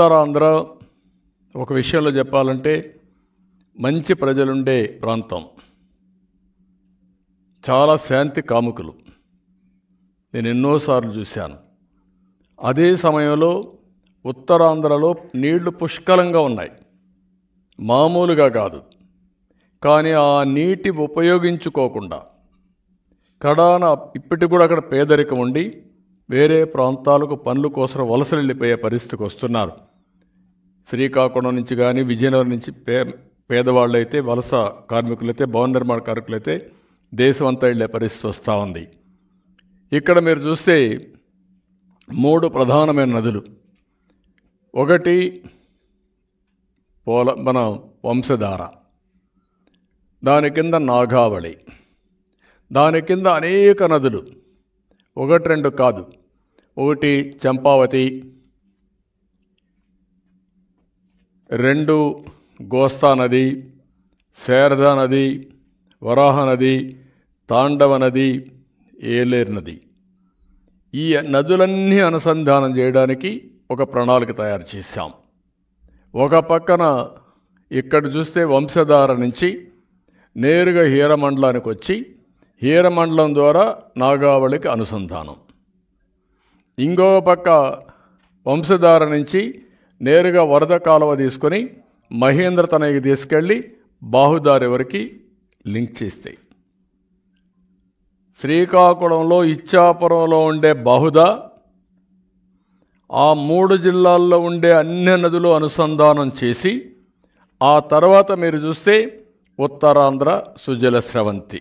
ఉత్తరాంధ్ర ఒక విషయంలో చెప్పాలంటే మంచి ప్రజలుండే ప్రాంతం చాలా శాంతి కాముకులు నేను ఎన్నోసార్లు చూశాను అదే సమయంలో ఉత్తరాంధ్రలో నీళ్లు పుష్కలంగా ఉన్నాయి మామూలుగా కాదు కానీ ఆ నీటి ఉపయోగించుకోకుండా కడాన ఇప్పటికి కూడా అక్కడ పేదరికం ఉండి వేరే ప్రాంతాలకు పనుల కోసం వలసలు వెళ్ళిపోయే పరిస్థితికి వస్తున్నారు శ్రీకాకుళం నుంచి కానీ విజయనగరం నుంచి పే పేదవాళ్ళైతే వలస కార్మికులైతే భవన నిర్మాణ కార్మికులైతే దేశం అంతా వెళ్ళే పరిస్థితి వస్తూ ఉంది ఇక్కడ మీరు చూస్తే మూడు ప్రధానమైన నదులు ఒకటి పోల మన వంశధార దాని కింద నాగావళి దాని కింద అనేక నదులు ఒకటి రెండు కాదు ఒకటి చంపావతి రెండు గోస్తా నది శారదా నది వరాహ నది తాండవ నది ఏలేరు నది ఈ నదులన్నీ అనుసంధానం చేయడానికి ఒక ప్రణాళిక తయారు చేశాం ఒక పక్కన ఇక్కడ చూస్తే వంశధార నుంచి నేరుగా హీరమండలానికి వచ్చి హీరమండలం ద్వారా నాగావళికి అనుసంధానం ఇంకో పక్క వంశధార నుంచి నేరుగా వరద కాలువ తీసుకొని మహేంద్ర తనకి తీసుకెళ్ళి బాహుదారి వరకు లింక్ చేస్తాయి శ్రీకాకుళంలో ఇచ్చాపురంలో ఉండే బాహుద ఆ మూడు జిల్లాల్లో ఉండే అన్ని నదులు అనుసంధానం చేసి ఆ తర్వాత మీరు చూస్తే ఉత్తరాంధ్ర సుజల స్రవంతి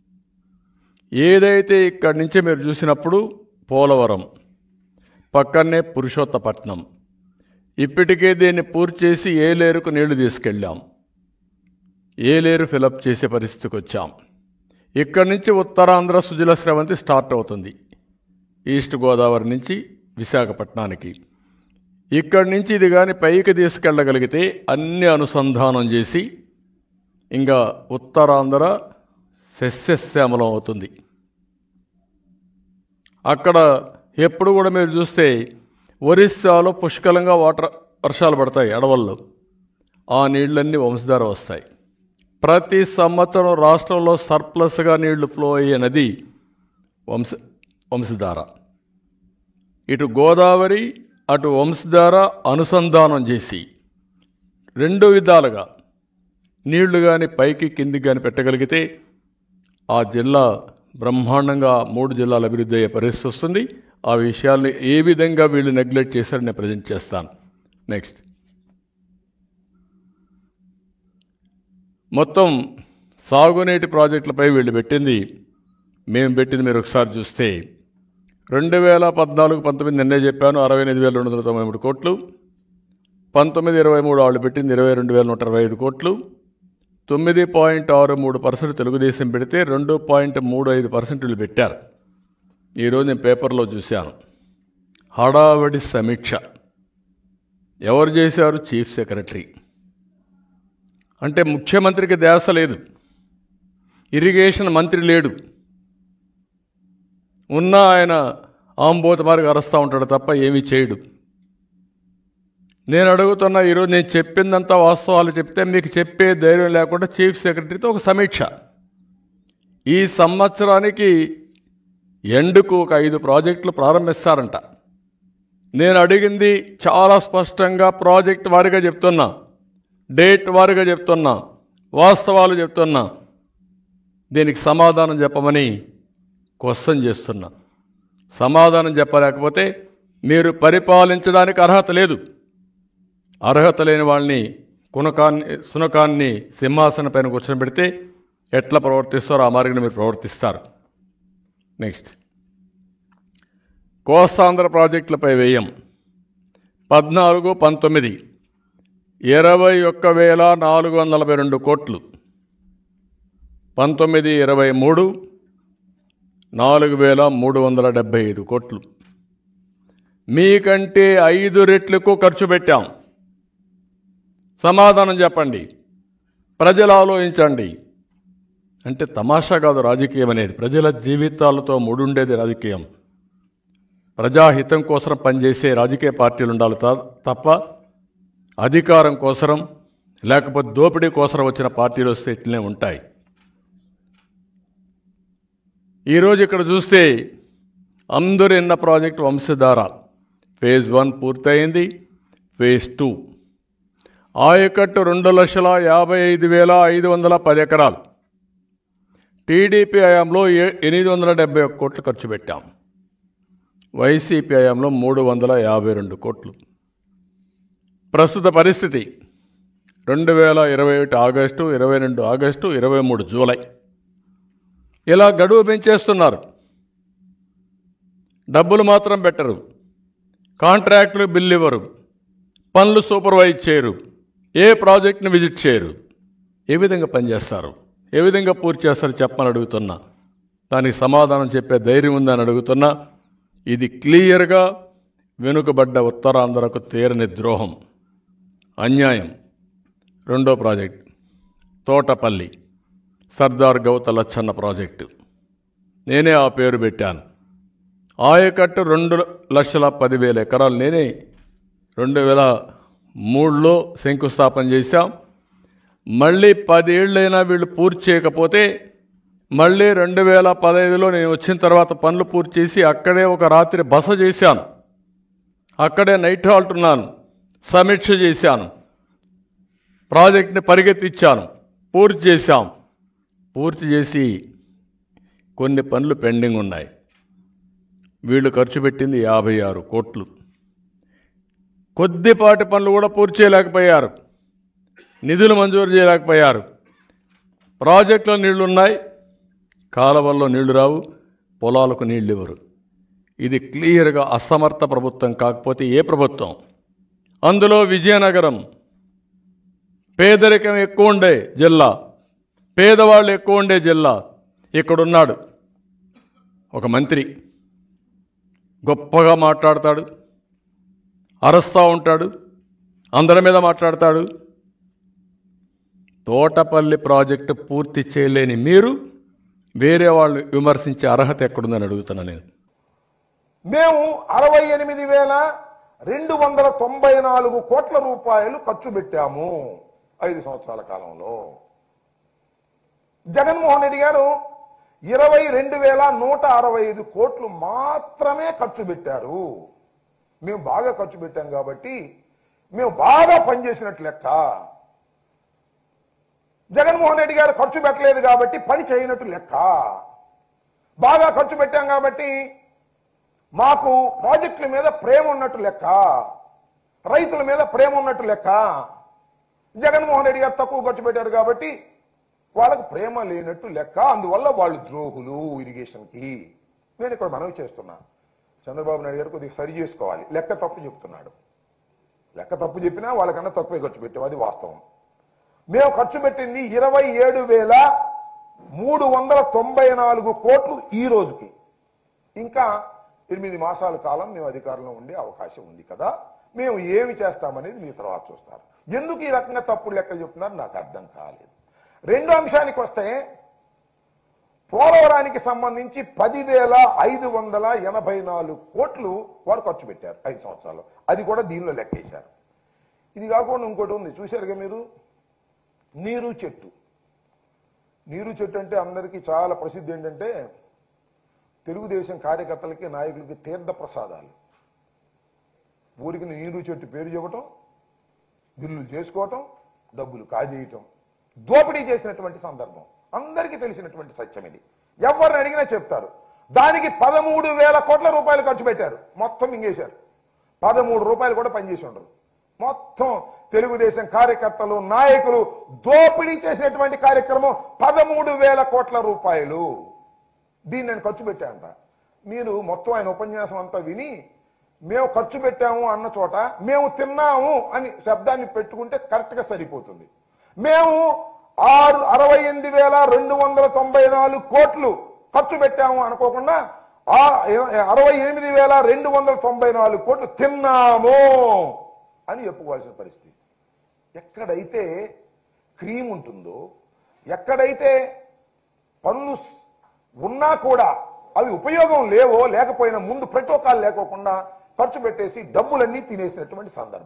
ఏదైతే ఇక్కడి నుంచి మీరు చూసినప్పుడు పోలవరం పక్కనే పురుషోత్తపట్నం ఇప్పటికే దీన్ని పూర్తి చేసి ఏలేరుకు నీళ్లు తీసుకెళ్ళాం ఏలేరు ఫిలప్ చేసే పరిస్థితికి వచ్చాం ఇక్కడి నుంచి ఉత్తరాంధ్ర సుజల స్రవంతి స్టార్ట్ అవుతుంది ఈస్ట్ గోదావరి నుంచి విశాఖపట్నానికి ఇక్కడి నుంచి ఇది కానీ పైకి తీసుకెళ్ళగలిగితే అన్ని అనుసంధానం చేసి ఇంకా ఉత్తరాంధ్ర సస్యశ్యామలం అవుతుంది అక్కడ ఎప్పుడు కూడా మీరు చూస్తే ఒరిస్సాలో పుష్కలంగా వాటర్ వర్షాలు పడతాయి అడవుల్లో ఆ నీళ్ళన్నీ వంశధార వస్తాయి ప్రతి సంవత్సరం రాష్ట్రంలో సర్ప్లస్గా నీళ్లు ఫ్లో అయ్యే నది వంశ వంశధార ఇటు గోదావరి అటు వంశధార అనుసంధానం చేసి రెండు విధాలుగా నీళ్లు కానీ పైకి కిందికి కానీ పెట్టగలిగితే ఆ జిల్లా బ్రహ్మాండంగా మూడు జిల్లాలు అభివృద్ధి అయ్యే పరిస్థితి వస్తుంది ఆ విషయాల్ని ఏ విధంగా వీళ్ళు నెగ్లెక్ట్ చేశారని నేను ప్రజెంట్ చేస్తాను నెక్స్ట్ మొత్తం సాగునీటి ప్రాజెక్టులపై వీళ్ళు పెట్టింది మేము పెట్టింది మీరు ఒకసారి చూస్తే రెండు వేల పద్నాలుగు పంతొమ్మిది నిన్నే చెప్పాను అరవై ఎనిమిది వేల రెండు వందల తొంభై మూడు కోట్లు పంతొమ్మిది ఇరవై మూడు వాళ్ళు పెట్టింది ఇరవై రెండు వేల నూట ఇరవై ఐదు కోట్లు తొమ్మిది పాయింట్ ఆరు మూడు పర్సెంట్ తెలుగుదేశం పెడితే రెండు పాయింట్ మూడు ఐదు పర్సెంట్ వీళ్ళు పెట్టారు ఈరోజు నేను పేపర్లో చూశాను హడావడి సమీక్ష ఎవరు చేశారు చీఫ్ సెక్రటరీ అంటే ముఖ్యమంత్రికి ధ్యాస లేదు ఇరిగేషన్ మంత్రి లేడు ఉన్న ఆయన ఆంబోత మార్గం అరుస్తూ ఉంటాడు తప్ప ఏమీ చేయడు నేను అడుగుతున్నా ఈరోజు నేను చెప్పిందంతా వాస్తవాలు చెప్తే మీకు చెప్పే ధైర్యం లేకుండా చీఫ్ సెక్రటరీతో ఒక సమీక్ష ఈ సంవత్సరానికి ఎండుకు ఒక ఐదు ప్రాజెక్టులు ప్రారంభిస్తారంట నేను అడిగింది చాలా స్పష్టంగా ప్రాజెక్ట్ వారిగా చెప్తున్నా డేట్ వారిగా చెప్తున్నా వాస్తవాలు చెప్తున్నా దీనికి సమాధానం చెప్పమని క్వశ్చన్ చేస్తున్నా సమాధానం చెప్పలేకపోతే మీరు పరిపాలించడానికి అర్హత లేదు అర్హత లేని వాళ్ళని కునకాన్ని సునకాన్ని సింహాసనం పైన కూర్చొని పెడితే ఎట్లా ప్రవర్తిస్తారో ఆ మార్గం మీరు ప్రవర్తిస్తారు నెక్స్ట్ కోస్తాంధ్ర ప్రాజెక్టులపై వ్యయం పద్నాలుగు పంతొమ్మిది ఇరవై ఒక్క వేల నాలుగు వందల నలభై రెండు కోట్లు పంతొమ్మిది ఇరవై మూడు నాలుగు వేల మూడు వందల డెబ్బై ఐదు కోట్లు మీకంటే ఐదు రెట్లకు ఖర్చు పెట్టాం సమాధానం చెప్పండి ప్రజలు ఆలోచించండి అంటే తమాషా కాదు రాజకీయం అనేది ప్రజల జీవితాలతో ముడుండేది రాజకీయం ప్రజాహితం కోసం పనిచేసే రాజకీయ పార్టీలు ఉండాలి తా- తప్ప అధికారం కోసరం లేకపోతే దోపిడీ కోసరం వచ్చిన పార్టీలు వస్తే ఇట్లనే ఉంటాయి ఈరోజు ఇక్కడ చూస్తే అందరు ఎన్న ప్రాజెక్ట్ వంశధార ఫేజ్ వన్ పూర్తయింది ఫేజ్ టూ ఆయకట్టు రెండు లక్షల యాభై ఐదు వేల ఐదు వందల పది ఎకరాలు టీడీపీ హయాంలో ఏ- ఎనిమిది వందల డెబ్బై ఒక్క కోట్లు ఖర్చు పెట్టాం వైసీపీ హయాంలో మూడు వందల యాభై రెండు కోట్లు ప్రస్తుత పరిస్థితి రెండు వేల ఇరవై ఒకటి ఆగస్టు ఇరవై రెండు ఆగస్టు ఇరవై మూడు జూలై ఇలా గడువు పెంచేస్తున్నారు డబ్బులు మాత్రం పెట్టరు కాంట్రాక్టులు బిల్లు ఇవ్వరు పనులు సూపర్వైజ్ చేయరు ఏ ప్రాజెక్ట్ని విజిట్ చేయరు ఏ విధంగా పనిచేస్తారు ఏ విధంగా పూర్తి చేస్తారు చెప్పమని అడుగుతున్నా దానికి సమాధానం చెప్పే ధైర్యం ఉందని అడుగుతున్నా ఇది క్లియర్గా వెనుకబడ్డ ఉత్తరాంధ్రకు తీరని ద్రోహం అన్యాయం రెండో ప్రాజెక్ట్ తోటపల్లి సర్దార్ గౌత లచ్చన్న ప్రాజెక్టు నేనే ఆ పేరు పెట్టాను ఆయకట్టు రెండు లక్షల పదివేల ఎకరాలు నేనే రెండు వేల మూడులో శంకుస్థాపన చేశాం మళ్ళీ పదేళ్ళైనా వీళ్ళు పూర్తి చేయకపోతే మళ్ళీ రెండు వేల పదహైదులో నేను వచ్చిన తర్వాత పనులు పూర్తి చేసి అక్కడే ఒక రాత్రి బస చేశాను అక్కడే నైట్ హాల్ట్ ఉన్నాను సమీక్ష చేశాను ప్రాజెక్ట్ని పరిగెత్తిచ్చాను పూర్తి చేశాం పూర్తి చేసి కొన్ని పనులు పెండింగ్ ఉన్నాయి వీళ్ళు ఖర్చు పెట్టింది యాభై ఆరు కోట్లు కొద్దిపాటి పనులు కూడా పూర్తి చేయలేకపోయారు నిధులు మంజూరు చేయలేకపోయారు ప్రాజెక్టులో నీళ్లు ఉన్నాయి కాలువల్లో నీళ్లు రావు పొలాలకు నీళ్లు ఇవ్వరు ఇది క్లియర్గా అసమర్థ ప్రభుత్వం కాకపోతే ఏ ప్రభుత్వం అందులో విజయనగరం పేదరికం ఎక్కువ ఉండే జిల్లా పేదవాళ్ళు ఎక్కువ ఉండే జిల్లా ఇక్కడున్నాడు ఒక మంత్రి గొప్పగా మాట్లాడతాడు అరుస్తూ ఉంటాడు అందరి మీద మాట్లాడతాడు తోటపల్లి ప్రాజెక్టు పూర్తి చేయలేని మీరు వేరే వాళ్ళు విమర్శించే అర్హత ఎక్కడుందని అడుగుతున్నా నేను మేము అరవై ఎనిమిది వేల రెండు వందల తొంభై నాలుగు కోట్ల రూపాయలు ఖర్చు పెట్టాము ఐదు సంవత్సరాల కాలంలో జగన్మోహన్ రెడ్డి గారు ఇరవై రెండు వేల నూట అరవై ఐదు కోట్లు మాత్రమే ఖర్చు పెట్టారు మేము బాగా ఖర్చు పెట్టాం కాబట్టి మేము బాగా పనిచేసినట్లు లెక్క జగన్మోహన్ రెడ్డి గారు ఖర్చు పెట్టలేదు కాబట్టి పని చేయనట్టు లెక్క బాగా ఖర్చు పెట్టాం కాబట్టి మాకు ప్రాజెక్టుల మీద ప్రేమ ఉన్నట్టు లెక్క రైతుల మీద ప్రేమ ఉన్నట్టు లెక్క జగన్మోహన్ రెడ్డి గారు తక్కువ ఖర్చు పెట్టారు కాబట్టి వాళ్ళకు ప్రేమ లేనట్టు లెక్క అందువల్ల వాళ్ళు ద్రోహులు ఇరిగేషన్కి నేను ఇక్కడ మనవి చేస్తున్నా చంద్రబాబు నాయుడు గారు కొద్దిగా సరి చేసుకోవాలి లెక్క తప్పు చెప్తున్నాడు లెక్క తప్పు చెప్పినా వాళ్ళకన్నా తక్కువే ఖర్చు పెట్టాం అది వాస్తవం మేము ఖర్చు పెట్టింది ఇరవై ఏడు వేల మూడు వందల తొంభై నాలుగు కోట్లు ఈ రోజుకి ఇంకా ఎనిమిది మాసాల కాలం మేము అధికారంలో ఉండే అవకాశం ఉంది కదా మేము ఏమి చేస్తామనేది మీ తర్వాత చూస్తారు ఎందుకు ఈ రకంగా తప్పుడు లెక్కలు చెప్తున్నారు నాకు అర్థం కాలేదు రెండో అంశానికి వస్తే పోలవరానికి సంబంధించి పదివేల ఐదు వందల ఎనభై నాలుగు కోట్లు వారు ఖర్చు పెట్టారు ఐదు సంవత్సరాలు అది కూడా దీనిలో లెక్కేశారు ఇది కాకుండా ఇంకోటి ఉంది చూశారుగా మీరు నీరు చెట్టు నీరు చెట్టు అంటే అందరికీ చాలా ప్రసిద్ధి ఏంటంటే తెలుగుదేశం కార్యకర్తలకి నాయకులకి తీర్థ ప్రసాదాలు ఊరికి నీరు చెట్టు పేరు చెప్పటం బిల్లులు చేసుకోవటం డబ్బులు కాజేయటం దోపిడీ చేసినటువంటి సందర్భం అందరికీ తెలిసినటువంటి సత్యం ఇది ఎవరిని అడిగినా చెప్తారు దానికి పదమూడు వేల కోట్ల రూపాయలు ఖర్చు పెట్టారు మొత్తం మింగేశారు పదమూడు రూపాయలు కూడా పనిచేసి ఉండరు మొత్తం తెలుగుదేశం కార్యకర్తలు నాయకులు దోపిడీ చేసినటువంటి కార్యక్రమం పదమూడు వేల కోట్ల రూపాయలు దీన్ని నేను ఖర్చు పెట్టానంట మీరు మొత్తం ఆయన ఉపన్యాసం అంతా విని మేము ఖర్చు పెట్టాము అన్న చోట మేము తిన్నాము అని శబ్దాన్ని పెట్టుకుంటే కరెక్ట్ గా సరిపోతుంది మేము ఆరు అరవై ఎనిమిది వేల రెండు వందల తొంభై నాలుగు కోట్లు ఖర్చు పెట్టాము అనుకోకుండా ఆ అరవై ఎనిమిది వేల రెండు వందల తొంభై నాలుగు కోట్లు తిన్నాము అని చెప్పుకోవాల్సిన పరిస్థితి ఎక్కడైతే క్రీమ్ ఉంటుందో ఎక్కడైతే పనులు స్- ఉన్నా కూడా అవి ఉపయోగం లేవో లేకపోయినా ముందు ప్రోటోకాల్ లేకోకుండా ఖర్చు పెట్టేసి డబ్బులన్నీ తినేసినటువంటి సందర్భం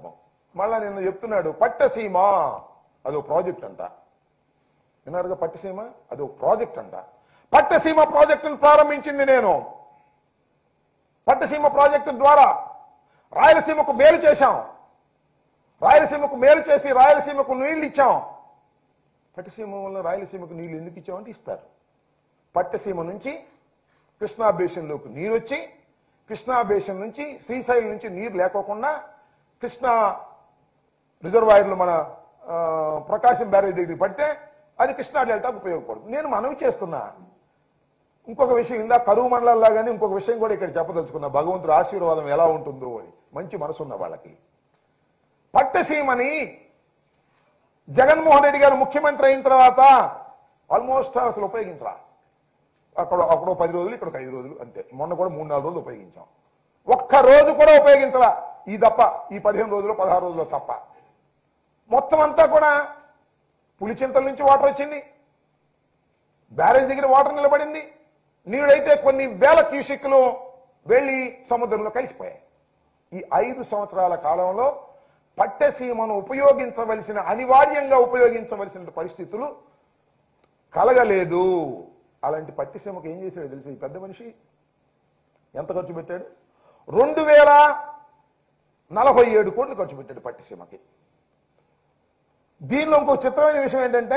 మళ్ళా నిన్న చెప్తున్నాడు పట్టసీమ అదో ప్రాజెక్ట్ అంట విన్నారుగా పట్టసీమ అదో ప్రాజెక్ట్ అంట పట్టసీమ ప్రాజెక్టును ప్రారంభించింది నేను పట్టసీమ ప్రాజెక్టు ద్వారా రాయలసీమకు మేలు చేశాం రాయలసీమకు మేలు చేసి రాయలసీమకు నీళ్లు ఇచ్చాం పట్టసీమ వల్ల రాయలసీమకు నీళ్లు ఎందుకు ఇచ్చామంటే ఇస్తారు పట్టసీమ నుంచి కృష్ణా బేసిన్లోకి నీరు వచ్చి కృష్ణా బేసిన్ నుంచి శ్రీశైలం నుంచి నీరు లేకోకుండా కృష్ణా రిజర్వాయర్లు మన ఆ, ప్రకాశం బ్యారేజ్ దగ్గరికి పడితే అది కృష్ణా డెల్టాకు ఉపయోగపడుతుంది నేను మనవి చేస్తున్నా ఇంకొక విషయం ఇందా కరువు మండలాల్లో కానీ ఇంకొక విషయం కూడా ఇక్కడ చెప్పదలుచుకున్నా భగవంతుడు ఆశీర్వాదం ఎలా ఉంటుందో అని మంచి మనసున్న వాళ్ళకి పట్టసీమని జగన్మోహన్ రెడ్డి గారు ముఖ్యమంత్రి అయిన తర్వాత ఆల్మోస్ట్ అసలు ఉపయోగించరా అక్కడ అక్కడో పది రోజులు ఇక్కడ ఒక ఐదు రోజులు అంతే మొన్న కూడా మూడు నాలుగు రోజులు ఉపయోగించాం ఒక్క రోజు కూడా ఉపయోగించరా ఈ తప్ప ఈ పదిహేను రోజులు పదహారు రోజులు తప్ప మొత్తం అంతా కూడా పులిచింతల నుంచి వాటర్ వచ్చింది బ్యారేజ్ దగ్గర వాటర్ నిలబడింది నీడైతే కొన్ని వేల క్యూసిక్లు వెళ్లి సముద్రంలో కలిసిపోయాయి ఈ ఐదు సంవత్సరాల కాలంలో పట్టసీమను ఉపయోగించవలసిన అనివార్యంగా ఉపయోగించవలసిన పరిస్థితులు కలగలేదు అలాంటి పట్టిసీమకు ఏం చేశాడు తెలిసి ఈ పెద్ద మనిషి ఎంత ఖర్చు పెట్టాడు రెండు వేల నలభై ఏడు కోట్లు ఖర్చు పెట్టాడు పట్టిసీమకి దీనిలో ఇంకో చిత్రమైన విషయం ఏంటంటే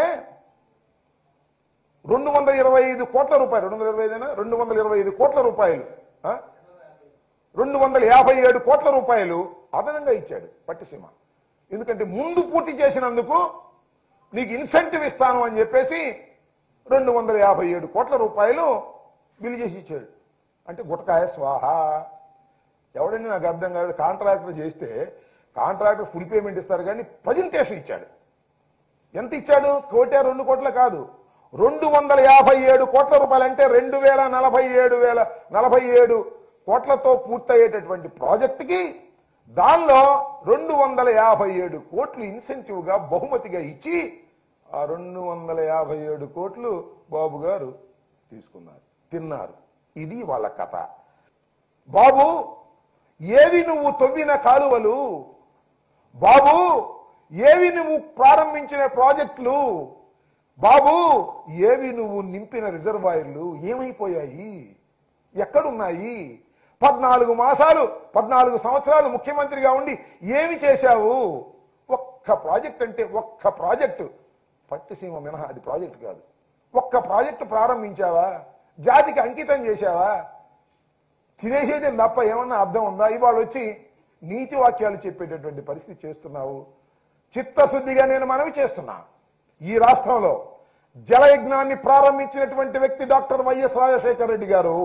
రెండు వందల ఇరవై ఐదు కోట్ల రూపాయలు రెండు వందల ఇరవై ఐదేనా రెండు వందల ఇరవై ఐదు కోట్ల రూపాయలు ఆ? రెండు వందల యాభై ఏడు కోట్ల రూపాయలు అదనంగా ఇచ్చాడు పట్టిసీమ ఎందుకంటే ముందు పూర్తి చేసినందుకు నీకు ఇన్సెంటివ్ ఇస్తాను అని చెప్పేసి రెండు వందల యాభై ఏడు కోట్ల రూపాయలు బిల్లు చేసి ఇచ్చాడు అంటే గుటకాయ స్వాహ ఎవడండి నాకు అర్థం కాదు కాంట్రాక్టర్ చేస్తే కాంట్రాక్టర్ ఫుల్ పేమెంట్ ఇస్తారు కానీ ప్రజెంటేషన్ ఇచ్చాడు ఎంత ఇచ్చాడు కోటే రెండు కోట్ల కాదు రెండు వందల యాభై ఏడు కోట్ల రూపాయలు అంటే రెండు వేల నలభై ఏడు వేల నలభై ఏడు కోట్లతో పూర్తయ్యేటటువంటి ప్రాజెక్టుకి దానిలో రెండు వందల యాభై ఏడు కోట్లు ఇన్సెంటివ్ గా బహుమతిగా ఇచ్చి ఆ రెండు వందల యాభై ఏడు కోట్లు బాబు గారు తీసుకున్నారు తిన్నారు ఇది వాళ్ళ కథ బాబు ఏవి నువ్వు తవ్విన కాలువలు బాబు ఏవి నువ్వు ప్రారంభించిన ప్రాజెక్టులు బాబు ఏవి నువ్వు నింపిన రిజర్వాయర్లు ఏమైపోయాయి ఎక్కడున్నాయి పద్నాలుగు మాసాలు పద్నాలుగు సంవత్సరాలు ముఖ్యమంత్రిగా ఉండి ఏమి చేశావు ఒక్క ప్రాజెక్ట్ అంటే ఒక్క ప్రాజెక్టు పట్టుసీమ మినహా అది ప్రాజెక్ట్ కాదు ఒక్క ప్రాజెక్టు ప్రారంభించావా జాతికి అంకితం చేశావా తినేసేయడం తప్ప ఏమన్నా అర్థం ఉందా ఇవాళ వచ్చి నీతి వాక్యాలు చెప్పేటటువంటి పరిస్థితి చేస్తున్నావు చిత్తశుద్ధిగా నేను మనవి చేస్తున్నా ఈ రాష్ట్రంలో జలయజ్ఞాన్ని ప్రారంభించినటువంటి వ్యక్తి డాక్టర్ వైఎస్ రాజశేఖర రెడ్డి గారు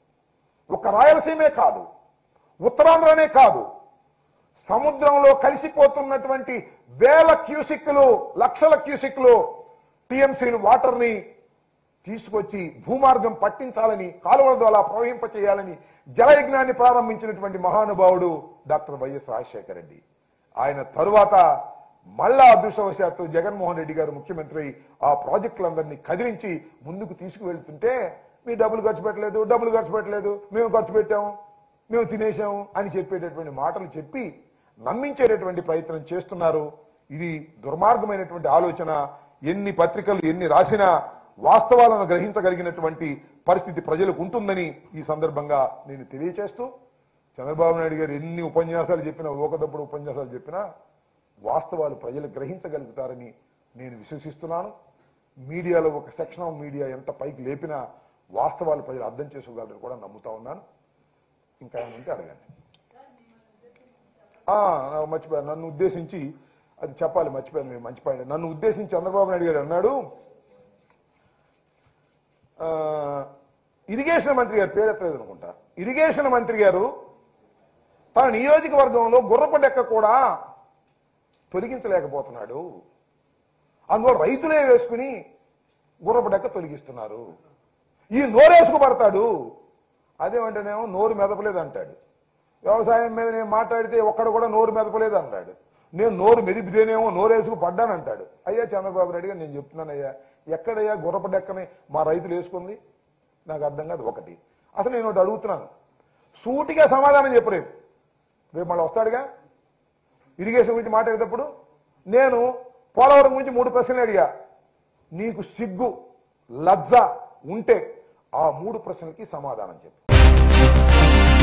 ఒక రాయలసీమే కాదు ఉత్తరాంధ్రనే కాదు సముద్రంలో కలిసిపోతున్నటువంటి వేల క్యూసిక్లు లక్షల క్యూసిక్లు టిఎంసీలు వాటర్ని తీసుకొచ్చి భూమార్గం పట్టించాలని కాలువల ద్వారా ప్రవహింప చేయాలని జలయజ్ఞాన్ని ప్రారంభించినటువంటి మహానుభావుడు డాక్టర్ వైఎస్ రాజశేఖర రెడ్డి ఆయన తరువాత మళ్ళా అదృష్టవశాత్తు జగన్మోహన్ రెడ్డి గారు ముఖ్యమంత్రి అయి ఆ ప్రాజెక్టులందరినీ కదిలించి ముందుకు తీసుకువెళ్తుంటే మీ డబ్బులు ఖర్చు పెట్టలేదు డబ్బులు ఖర్చు పెట్టలేదు మేము ఖర్చు పెట్టాము మేము తినేసాము అని చెప్పేటటువంటి మాటలు చెప్పి నమ్మించేటటువంటి ప్రయత్నం చేస్తున్నారు ఇది దుర్మార్గమైనటువంటి ఆలోచన ఎన్ని పత్రికలు ఎన్ని రాసినా వాస్తవాలను గ్రహించగలిగినటువంటి పరిస్థితి ప్రజలకు ఉంటుందని ఈ సందర్భంగా నేను తెలియచేస్తూ చంద్రబాబు నాయుడు గారు ఎన్ని ఉపన్యాసాలు చెప్పినా లోకదప్పుడు ఉపన్యాసాలు చెప్పినా వాస్తవాలు ప్రజలు గ్రహించగలుగుతారని నేను విశ్వసిస్తున్నాను మీడియాలో ఒక సెక్షన్ ఆఫ్ మీడియా ఎంత పైకి లేపినా వాస్తవాలు ప్రజలు అర్థం చేసుకోగలరని కూడా నమ్ముతా ఉన్నాను ఇంకా ఏమైనా ఉంటే అడగండి ఆ, నాకు మర్చిపోయాను నన్ను ఉద్దేశించి అది చెప్పాలి మర్చిపోయాను మీరు మంచి పాయింట్ నన్ను ఉద్దేశించి చంద్రబాబు నాయుడు గారు అన్నాడు ఆ, ఇరిగేషన్ మంత్రి గారు పేరెత్తలేదు అనుకుంటా ఇరిగేషన్ మంత్రి గారు తన నియోజకవర్గంలో గుర్రపు డెక్క కూడా తొలగించలేకపోతున్నాడు అందువల్ల రైతులే వేసుకుని గుర్రపు డెక్క తొలగిస్తున్నారు ఈ నోరేసుకు పడతాడు అదేమంటేనేమో నోరు మెదపలేదు అంటాడు వ్యవసాయం మీద నేను మాట్లాడితే ఒక్కడు కూడా నోరు మెదపలేదు అంటాడు నేను నోరు మెదిపితేనేమో నోరేసుకు పడ్డాను అంటాడు అయ్యా చంద్రబాబు నాయుడు గారు నేను చెప్తున్నానయ్యా ఎక్కడయ్యా గుర్రపు డెక్కని మా రైతులు వేసుకుంది నాకు అర్థం కాదు ఒకటి అసలు నేను ఒకటి అడుగుతున్నాను సూటిగా సమాధానం చెప్పు రేపు రేపు మళ్ళీ వస్తాడుగా ఇరిగేషన్ గురించి మాట్లాడేటప్పుడు నేను పోలవరం గురించి మూడు ప్రశ్నలు అడిగా నీకు సిగ్గు లజ్జ ఉంటే ఆ మూడు ప్రశ్నలకి సమాధానం చెప్పు